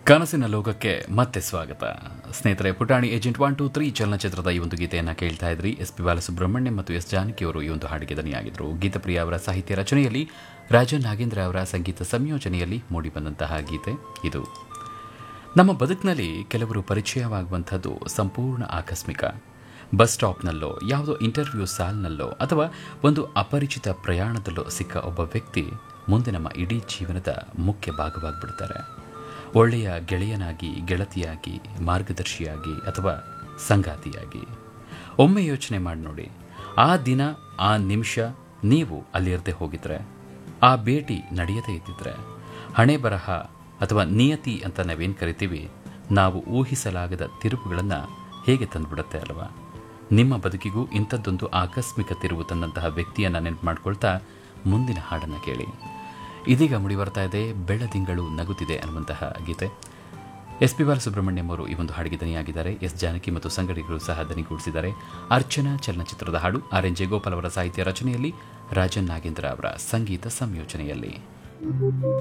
ಕನಸಿನ ಲೋಕಕ್ಕೆ ಮತ್ತೆ ಸ್ವಾಗತ ಸ್ನೇಹಿತರೆ ಪುಟಾಣಿ ಏಜೆಂಟ್ ಒನ್ ಟೂ ತ್ರೀ ಚಲನಚಿತ್ರದ ಈ ಒಂದು ಗೀತೆಯನ್ನು ಕೇಳ್ತಾ ಇದ್ರಿ ಎಸ್ ಪಿ ಬಾಲಸುಬ್ರಹ್ಮಣ್ಯಂ ಮತ್ತು ಎಸ್ ಜಾನಕಿ ಅವರು ಈ ಒಂದು ಹಾಡಿಗೆ ದನಿಯಾಗಿದ್ದರು ಗೀತಪ್ರಿಯ ಅವರ ಸಾಹಿತ್ಯ ರಚನೆಯಲ್ಲಿ ರಾಜನ್ ನಾಗೇಂದ್ರ ಅವರ ಸಂಗೀತ ಸಂಯೋಜನೆಯಲ್ಲಿ ಮೂಡಿಬಂದಂತಹ ಗೀತೆ ಇದು ನಮ್ಮ ಬದುಕಿನಲ್ಲಿ ಕೆಲವರು ಪರಿಚಯವಾಗುವಂಥದ್ದು ಸಂಪೂರ್ಣ ಆಕಸ್ಮಿಕ ಬಸ್ ಸ್ಟಾಪ್ನಲ್ಲೋ ಯಾವುದೋ ಇಂಟರ್ವ್ಯೂ ಸಾಲ್ನಲ್ಲೋ ಅಥವಾ ಒಂದು ಅಪರಿಚಿತ ಪ್ರಯಾಣದಲ್ಲೋ ಸಿಕ್ಕ ಒಬ್ಬ ವ್ಯಕ್ತಿ ಮುಂದೆ ನಮ್ಮ ಇಡೀ ಜೀವನದ ಮುಖ್ಯ ಭಾಗವಾಗಿಬಿಡ್ತಾರೆ ಒಳ್ಳೆಯ ಗೆಳೆಯನಾಗಿ ಗೆಳತಿಯಾಗಿ ಮಾರ್ಗದರ್ಶಿಯಾಗಿ ಅಥವಾ ಸಂಗಾತಿಯಾಗಿ ಒಮ್ಮೆ ಯೋಚನೆ ಮಾಡಿ ನೋಡಿ ಆ ದಿನ ಆ ನಿಮಿಷ ನೀವು ಅಲ್ಲಿರದೆ ಹೋಗಿದ್ರೆ ಆ ಭೇಟಿ ನಡೆಯದೇ ಇದ್ದಿದ್ರೆ ಹಣೆ ಬರಹ ಅಥವಾ ನಿಯತಿ ಅಂತ ನಾವೇನು ಕರಿತೀವಿ ನಾವು ಊಹಿಸಲಾಗದ ತಿರುವುಗಳನ್ನು ಹೇಗೆ ತಂದುಬಿಡುತ್ತೆ ಅಲ್ವಾ ನಿಮ್ಮ ಬದುಕಿಗೂ ಇಂಥದ್ದೊಂದು ಆಕಸ್ಮಿಕ ತಿರುವು ತಂದಂತಹ ವ್ಯಕ್ತಿಯನ್ನು ನೆನಪು ಮಾಡ್ಕೊಳ್ತಾ ಮುಂದಿನ ಹಾಡನ್ನು ಕೇಳಿ ಇದೀಗ ಮುಡಿ ಬರ್ತಾ ಇದೆ ಬೆಳದಿಂಗಳು ನಗುತ್ತಿದೆ ಅನ್ನುವಂತಹ ಗೀತೆ ಎಸ್ ಪಿ ಬಾಲಸುಬ್ರಹ್ಮಣ್ಯಂ ಅವರು ಈ ಒಂದು ಹಾಡಿಗೆ ದನಿಯಾಗಿದ್ದಾರೆ ಎಸ್ ಜಾನಕಿ ಮತ್ತು ಸಂಗಡಿಗರು ಸಹ ದನಿಗೂಡಿಸಿದ್ದಾರೆ ಅರ್ಚನಾ ಚಲನಚಿತ್ರದ ಹಾಡು ಆರ್ ಎನ್ ಜಯಗೋಪಾಲ್ ಅವರ ಸಾಹಿತ್ಯ ರಚನೆಯಲ್ಲಿ ರಾಜನ್ ನಾಗೇಂದ್ರ ಅವರ ಸಂಗೀತ ಸಂಯೋಜನೆಯಲ್ಲಿ